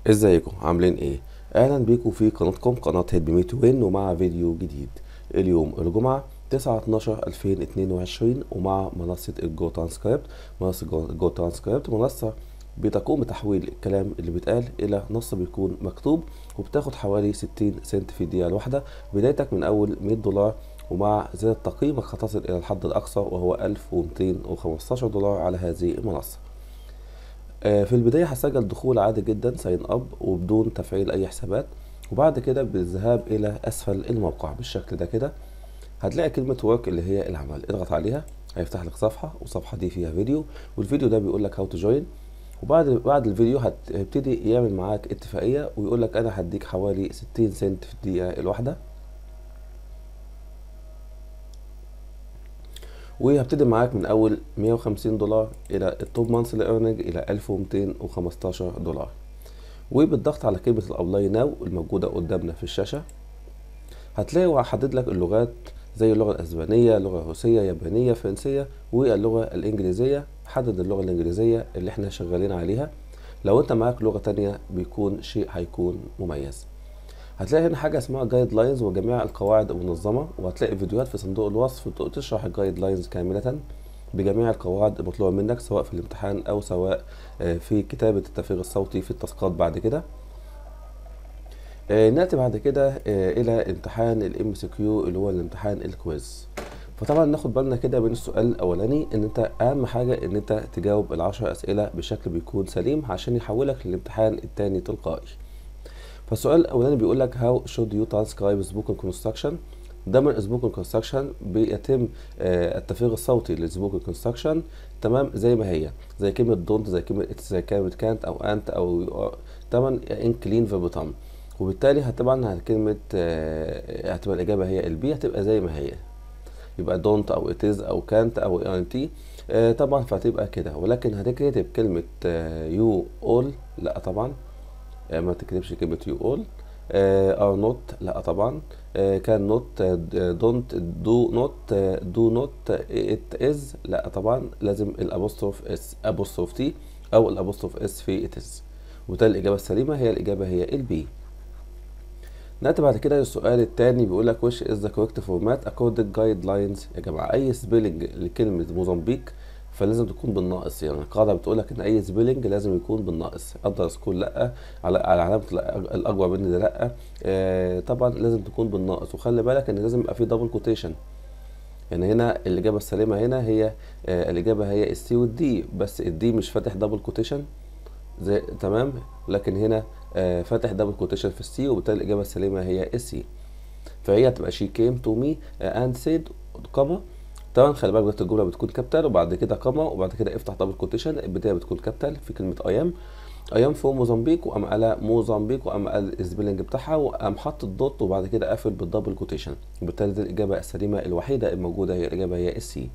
ازيكم عاملين ايه اهلا بيكم في قناتكم قناة هيد بميت وين ومع فيديو جديد اليوم الجمعة 9 12 2022 ومع منصة الجو ترانسكريبت منصة جو- جو ترانسكريبت منصة بتقوم بتحويل الكلام اللي بيتقال الى نص بيكون مكتوب وبتاخد حوالي 60 سنت في الدقيقة الواحدة بدايتك من اول 100 دولار ومع زيادة تقييمك هتصل الى الحد الاقصى وهو 1215 دولار على هذه المنصة آه، في البداية هسجل دخول عادي جدا ساين اب وبدون تفعيل اي حسابات وبعد كده بالذهاب الى اسفل الموقع بالشكل ده كده هتلاقي كلمة ورك اللي هي العمل اضغط عليها هيفتح لك صفحة والصفحة دي فيها فيديو والفيديو ده بيقول لك هاو تو جوين وبعد بعد الفيديو هت- هيبتدي يعمل معاك اتفاقية ويقول لك انا هديك حوالي 60 سنت في الدقيقة الواحدة وهبتدي معاك من اول 150 دولار الى التوب مانثلي ايرنينج الى 1215 دولار وبالضغط على كلمة الابلاي ناو الموجودة قدامنا في الشاشة هتلاقي هو حدد لك اللغات زي اللغة الأسبانية اللغة الروسية يابانية فرنسية واللغة الإنجليزية حدد اللغة الإنجليزية اللي احنا شغالين عليها لو انت معاك لغة تانية بيكون شيء هيكون مميز هتلاقي هنا حاجة اسمها جايد لاينز وجميع القواعد المنظمة وهتلاقي فيديوهات في صندوق الوصف تشرح الجايد لاينز كاملة بجميع القواعد المطلوبة منك سواء في الامتحان أو سواء آه، في كتابة التفريغ الصوتي في التاسكات بعد كده آه، نأتي بعد كده آه، إلى امتحان الام سي كيو اللي هو الامتحان الكويز فطبعا ناخد بالنا كده من السؤال الأولاني إن أنت أهم حاجة إن أنت تجاوب العشر أسئلة بشكل بيكون سليم عشان يحولك للامتحان التاني تلقائي فالسؤال الاولاني بيقول لك how should you transcribe spoken construction ده من spoken construction بيتم آه، التفريغ الصوتي للسبوكن construction تمام زي ما هي زي كلمة don't زي كلمة it زي كلمة can't أو انت أو you are. طبعا in clean verb time وبالتالي هتبقى كلمة آه، هتبقى الإجابة هي البي هتبقى زي ما هي يبقى don't أو it is أو can't أو انت آه، طبعا فهتبقى كده ولكن هتكتب كلمة آه، you all لا طبعا آه، ما تكتبش كلمة you all آه، are not لا طبعا آه، can not آه، don't do not آه، do not آه، it is لا طبعا لازم الابوستروف اس apostrophe t او الابوستروف اس في it is وبالتالي الإجابة السليمة هي الإجابة هي البي نأتي بعد كده للسؤال التاني بيقول لك which is the correct format according guidelines يا جماعة أي سبيلنج لكلمة موزمبيق فلازم تكون بالناقص يعني القاعدة بتقول لك إن أي سبيلنج لازم يكون بالناقص أقدر سكون لأ على على علامة الأ- الأكبر مني ده لأ آه طبعا لازم تكون بالناقص وخلي بالك إن لازم يبقى في دبل كوتيشن يعني هنا الإجابة السليمة هنا هي آه الإجابة هي السي والدي بس الدي مش فاتح دبل كوتيشن زي تمام لكن هنا آه فاتح دبل كوتيشن في السي وبالتالي الإجابة السليمة هي السي فهي هتبقى she came to me and said كما طبعا خلي بالك بداية الجملة بتكون كابيتال وبعد كده كما وبعد كده افتح دبل كوتيشن البداية بتكون كابيتال في كلمة I am I am from موزمبيق وقام قال موزمبيق وقام قال السبيلنج بتاعها وقام حط الدوت وبعد كده قافل بالدبل كوتيشن وبالتالي دي الإجابة السليمة الوحيدة الموجودة هي الإجابة هي السي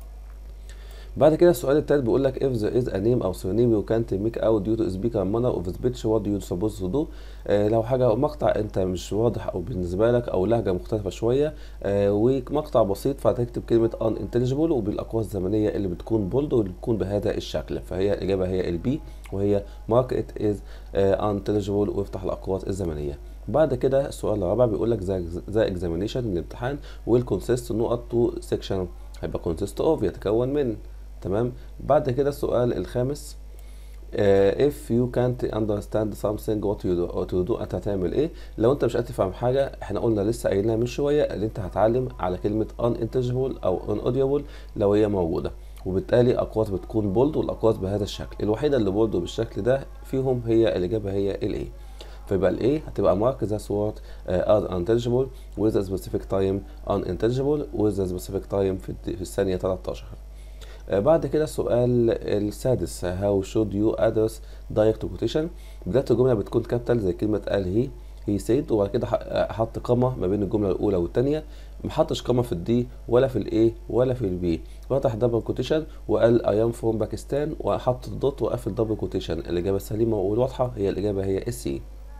بعد كده السؤال التالت بيقول لك if there is a name أو surname you can't make out due to speaker manner of speech what do you supposed to do آه لو حاجة مقطع أنت مش واضح أو بالنسبة لك أو لهجة مختلفة شوية آه ومقطع بسيط فهتكتب كلمة unintelligible وبالأقواس الزمنية اللي بتكون بولد واللي بتكون بهذا الشكل فهي الإجابة هي البي وهي mark it is آه unintelligible وافتح الأقواس الزمنية بعد كده السؤال الرابع بيقول لك ذا examination الامتحان will consist نقط to section هيبقى consist of يتكون من تمام بعد كده السؤال الخامس آه، if you can't understand something what you do, what you do انت هتعمل ايه لو انت مش قادر تفهم حاجه احنا قلنا لسه قايلينها من شويه ان انت هتعلم على كلمه unintelligible او unaudible لو هي موجوده وبالتالي اقواس بتكون بولد والاقواس بهذا الشكل الوحيده اللي بولد بالشكل ده فيهم هي الاجابه هي الايه فيبقى الايه هتبقى mark the word uh, as unintelligible with a specific time unintelligible with a specific time في, الد- في الثانيه 13 آه، بعد كده السؤال السادس how should you address direct quotation بداية الجملة بتكون كابيتال زي كلمة قال هي هي said وبعد كده ح- آه، حط قمة ما بين الجملة الأولى والتانية ما حطش قمة في الدي ولا في الاي ولا في البي فتح دبل كوتيشن وقال I am from باكستان وحط الدوت وقفل دبل كوتيشن الإجابة السليمة والواضحة هي الإجابة هي السي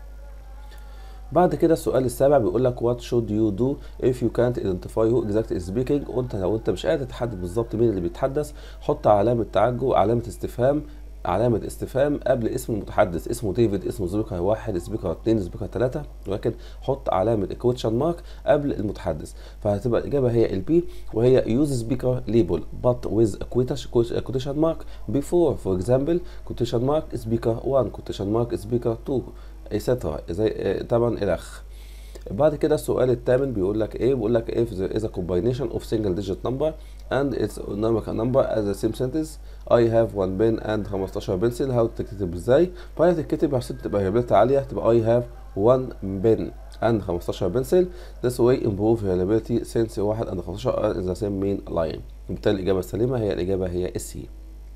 بعد كده السؤال السابع بيقول لك what should you do if you can't identify who exactly is speaking وانت لو انت مش قادر تحدد بالظبط مين اللي بيتحدث حط علامة تعجب علامة استفهام علامة استفهام قبل اسم المتحدث اسمه ديفيد اسمه سبيكر واحد سبيكر اتنين سبيكر تلاتة ولكن حط علامة كوتشن مارك قبل المتحدث فهتبقى الإجابة هي البي وهي use speaker label but with a quotation mark before for example quotation mark speaker 1 quotation mark speaker 2 etc زي طبعا الأخ بعد كده السؤال الثامن بيقول لك ايه بيقول لك if there is a combination of single digit number and its numerical number as the same sentence I have one pen and 15 بنسل هاو تكتب ازاي فهي تتكتب عشان تبقى reliability عالية تبقى I have one pen and 15 بنسل this way improve reliability since واحد and 15 are in the same main line بالتالي الإجابة السليمة هي الإجابة هي السي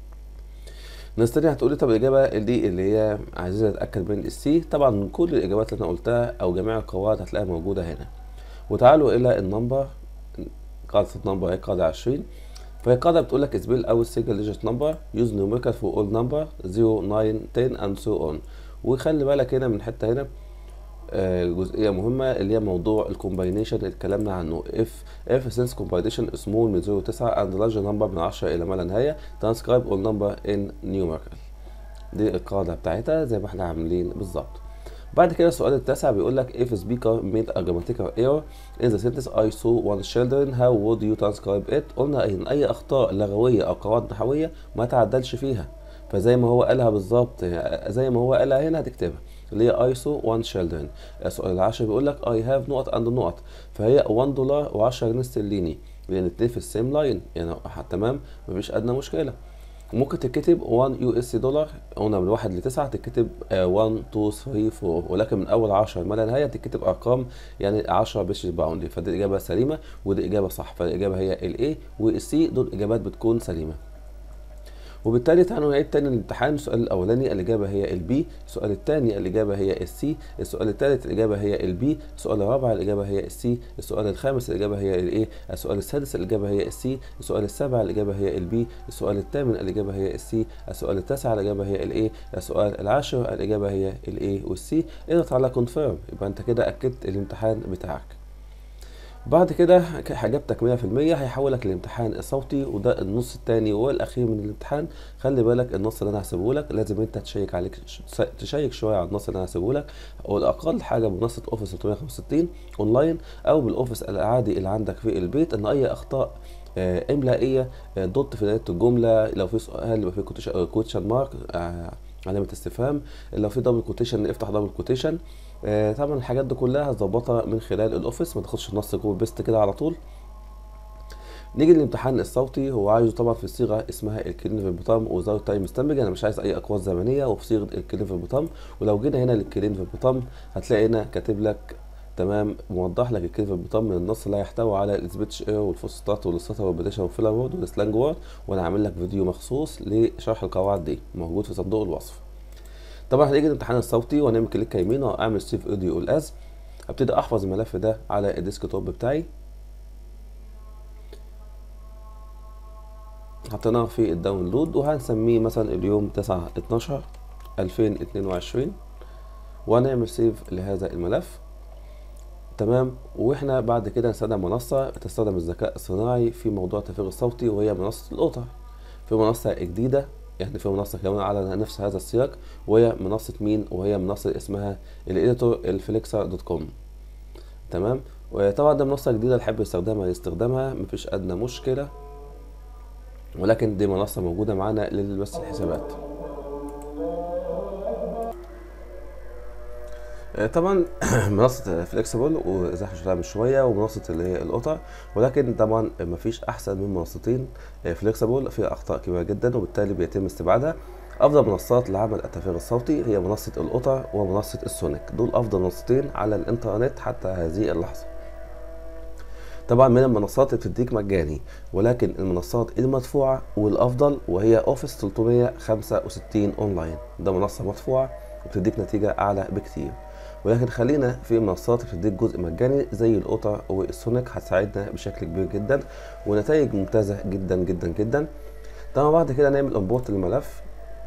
ناس تانية هتقولي طب الإجابة دي اللي هي عايزين نتأكد من السي طبعا كل الإجابات اللي أنا قلتها أو جميع القواعد هتلاقيها موجودة هنا وتعالوا إلى النمبر قاعدة النمبر هي قاعدة 20 فهي قاعدة بتقول لك اسبيل أول سنجل ديجيت نمبر يوز نيوميريكال فور أول نمبر 0 9 10 and so on وخلي بالك هنا من الحتة هنا آه، جزئية مهمة اللي هي موضوع الكومباينيشن اللي اتكلمنا عنه if if since combination small من 0 ل 9 and large number من 10 إلى ما لا نهاية transcribe all number in numerical دي القاعدة بتاعتها زي ما احنا عاملين بالظبط بعد كده السؤال التاسع بيقول لك if speaker made a grammatical error in the sentence I saw one children how would you transcribe it قلنا ان اي اخطاء لغوية او قواعد نحوية ما تعدلش فيها فزي ما هو قالها بالظبط زي ما هو قالها هنا هتكتبها اللي هي I saw one children السؤال العاشر بيقول لك I have نقط and نقط فهي 1 دولار و10 جنيه استرليني لان الاتنين في السيم لاين يعني تمام مفيش ادنى مشكله ممكن تتكتب 1 يو اس دولار قلنا من 1 ل 9 تتكتب 1 2 3 4 ولكن من اول 10 ما لا نهايه تتكتب ارقام يعني 10 بيش باوندي فدي الاجابه سليمه ودي اجابه صح فالاجابه هي الاي والسي دول اجابات بتكون سليمه وبالتالي تعالوا نعيد تاني الامتحان السؤال الاولاني الاجابه هي البي السؤال الثاني الاجابه هي السي السؤال الثالث الاجابه هي البي السؤال الرابع الاجابه هي السي السؤال الخامس الاجابه هي الاي السؤال السادس الاجابه هي السي السؤال السابع الاجابه هي البي السؤال الثامن الاجابه هي السي السؤال التاسع الاجابه هي الاي السؤال العاشر الاجابه هي الاي والسي اضغط على كونفيرم يبقى انت كده اكدت الامتحان بتاعك بعد كده اجابتك 100% هيحولك للامتحان الصوتي وده النص الثاني والاخير من الامتحان خلي بالك النص اللي انا هسيبه لك لازم انت تشيك عليك تشيك شويه على النص اللي انا هسيبه لك والاقل حاجه بمنصه اوفيس 365 اونلاين او بالاوفيس العادي اللي عندك في البيت ان اي اخطاء آه املائيه آه دوت في بدايه الجمله لو في سؤال يبقى في كوتشن مارك آه علامه استفهام لو في دبل كوتيشن افتح دبل كوتيشن آه طبعا الحاجات دي كلها هتظبطها من خلال الاوفيس ما تاخدش النص جوه بيست كده على طول نيجي للامتحان الصوتي هو عايزه طبعا في صيغه اسمها الكلين بوتام وزاويه تايم ستامبنج انا مش عايز اي اقواس زمنيه وفي صيغه الكلين بوتام ولو جينا هنا للكلين بوتام هتلاقي هنا كاتب لك تمام موضح لك الكلمه بطم من النص لا يحتوي على السبيتش اير والفوسطات والستر والبديشن والفيلر وورد والسلانج وورد وانا عامل لك فيديو مخصوص لشرح القواعد دي موجود في صندوق الوصف طبعا هنيجي الامتحان الصوتي وهنعمل كليك يمين واعمل سيف اوديو الاز ابتدي احفظ الملف ده على الديسك توب بتاعي حطيناه في الداونلود وهنسميه مثلا اليوم 9 12 2022 وهنعمل سيف لهذا الملف تمام واحنا بعد كده نستخدم منصة تستخدم الذكاء الصناعي في موضوع التفريغ الصوتي وهي منصة القطر في منصة جديدة يعني في منصة كمان على نفس هذا السياق وهي منصة مين وهي منصة اسمها الإديتور الفليكسر دوت كوم تمام وطبعا ده منصة جديدة اللي حابب يستخدمها يستخدمها مفيش أدنى مشكلة ولكن دي منصة موجودة معانا لبس الحسابات طبعا منصة فليكسبل وزي ما شفناها من شوية ومنصة اللي هي القطع ولكن طبعا مفيش أحسن من منصتين فليكسبل فيها أخطاء كبيرة جدا وبالتالي بيتم استبعادها أفضل منصات لعمل التفريغ الصوتي هي منصة القطع ومنصة السونيك دول أفضل منصتين على الإنترنت حتى هذه اللحظة طبعا من المنصات اللي بتديك مجاني ولكن المنصات المدفوعة والأفضل وهي أوفيس 365 أونلاين ده منصة مدفوعة وبتديك نتيجة أعلى بكتير ولكن خلينا في منصات بتديك جزء مجاني زي القطع والسونيك هتساعدنا بشكل كبير جدا ونتائج ممتازة جدا جدا جدا طبعا بعد كده نعمل امبورت للملف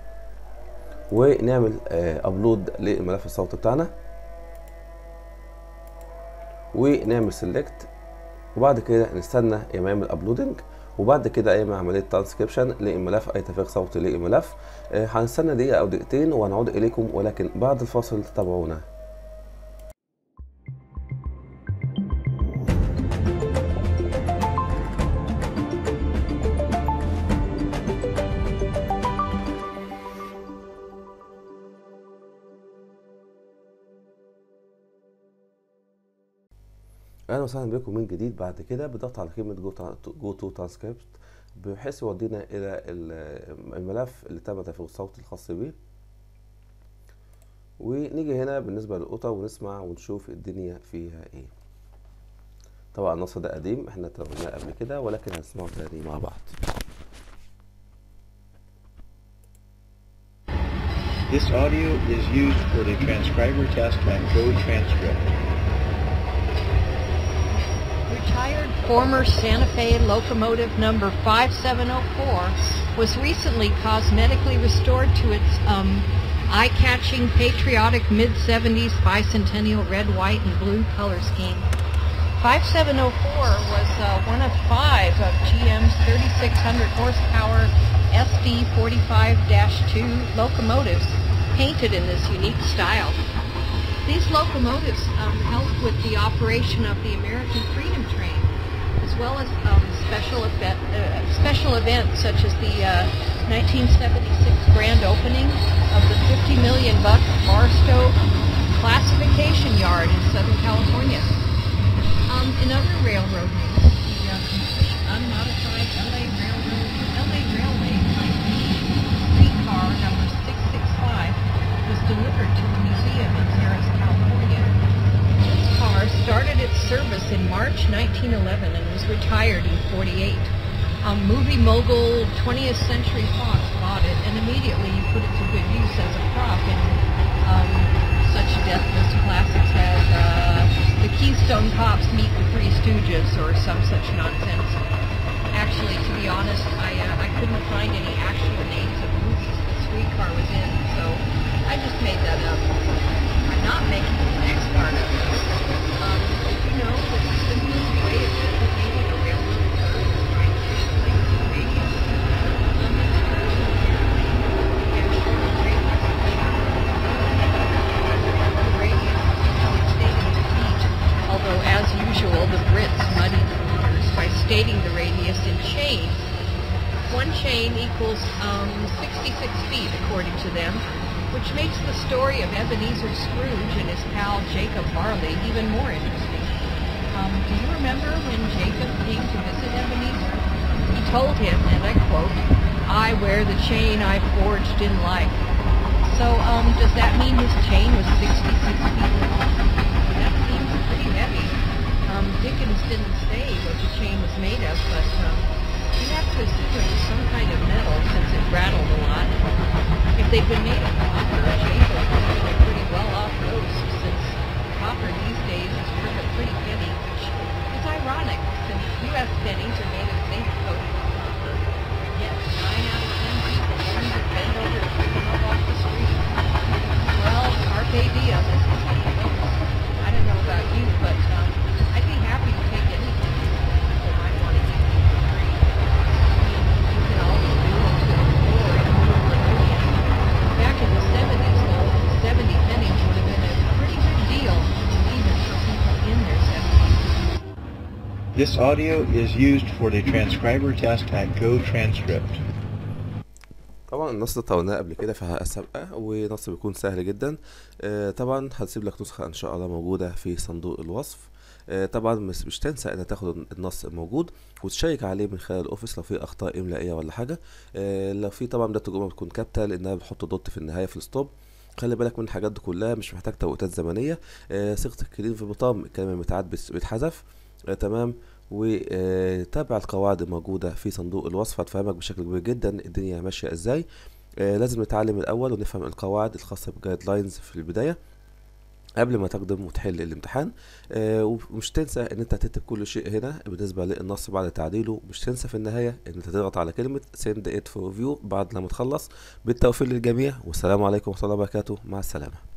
ونعمل ابلود للملف الصوتي بتاعنا ونعمل سيلكت وبعد كده نستنى لما يعمل ابلودنج وبعد كده اي عمليه ترانسكريبشن للملف اي تفريغ صوتي للملف آه، هنستنى دقيقه او دقيقتين وهنعود اليكم ولكن بعد الفاصل تابعونا اهلا وسهلا بكم من جديد بعد كده بضغط على كلمه جو تو ترانسكريبت بحيث يودينا الى ال- الملف اللي تم تفريغ الصوت الخاص بيه ونيجي هنا بالنسبه للقطه ونسمع ونشوف الدنيا فيها ايه طبعا النص ده قديم احنا تابعناه قبل كده ولكن هنسمعه تاني مع بعض This audio is used for the transcriber test at Go Transcript. Retired former Santa Fe locomotive number 5704 was recently cosmetically restored to its um, eye-catching patriotic mid-70s bicentennial red, white, and blue color scheme. 5704 was uh, one of five of GM's 3,600 horsepower SD45-2 locomotives painted in this unique style. These locomotives um, helped with the operation of the American Freedom Train, as well as um, special, event, uh, special events such as the uh, 1976 grand opening of the 50 million buck Barstow classification yard in Southern California. Um, in other railroad news, the uh, complete unmodified LA Railroad, LA Railway Type B streetcar number 665 was delivered to the museum in Harris, California. This car started its service in March 1911 and was retired in 48. Um, movie mogul 20th Century Fox bought it and immediately put it to good use as a prop in um, such deathless classics as uh, The Keystone Cops Meet the Three Stooges or some such nonsense. Actually, to be honest, I, uh, I couldn't find any actual names of movies the streetcar was in, so I just made that up. I'm not making the next part of this. Um, did you know that the simplest way of designating a railroad curve is by initially the radius? Um, it's very and short radius. The radius is stated in feet, although as usual the Brits muddied the waters by stating the radius in chains. One chain equals um, 66 feet, according to them, which makes the story of Ebenezer Scrooge and his pal Jacob Marley even more interesting. Um, do you remember when Jacob came to visit Ebenezer? He told him, and I quote, I wear the chain I forged in life. So, um, does that mean his chain was 66 feet long? That seems pretty heavy. Um, Dickens didn't say what the chain was made of, but um, you have to assume it was some kind of metal since it rattled a lot. If they'd been made of copper, Jacob would have been a pretty well-off roast since copper these days is pretty, pretty penny, which is ironic since U.S. pennies are made of zinc coated with copper. Yet nine out of ten people wouldn't have bend over to pick them up off the street. Well, carpe diem, as the saying goes. I don't know about you, but um, I'd be happy to take anything people might want to use for free. I mean, you can always do it to the poor in rural areas. Back in the 70s, though, 70 pennies would have been a pretty good deal, even for people in their 70s. This audio is used for the transcriber test at Go Transcript. طبعا النص ده طولناه قبل كده في حلقة سابقة ونص بيكون سهل جدا آه، طبعا هنسيب لك نسخة ان شاء الله موجودة في صندوق الوصف آه، طبعا مش مش تنسى ان تاخد النص الموجود وتشيك عليه من خلال الاوفيس لو في اخطاء املائيه ولا حاجه آه، لو في طبعا ده الترجمه بتكون كابيتال لانها بتحط دوت في النهايه في الستوب خلي بالك من الحاجات دي كلها مش محتاج توقيتات زمنيه آه، صيغه الكلمه في البطام الكلام المتعاد بس- بيتحذف آه، تمام وتابع القواعد الموجودة في صندوق الوصف هتفهمك بشكل كبير جدا الدنيا ماشية ازاي آه، لازم نتعلم الأول ونفهم القواعد الخاصة بجايد لاينز في البداية قبل ما تقدم وتحل الامتحان آه، ومش تنسى ان انت هتكتب كل شيء هنا بالنسبة للنص بعد تعديله مش تنسى في النهاية ان انت تضغط على كلمة send it for review بعد لما تخلص بالتوفيق للجميع والسلام عليكم ورحمة الله وبركاته مع السلامة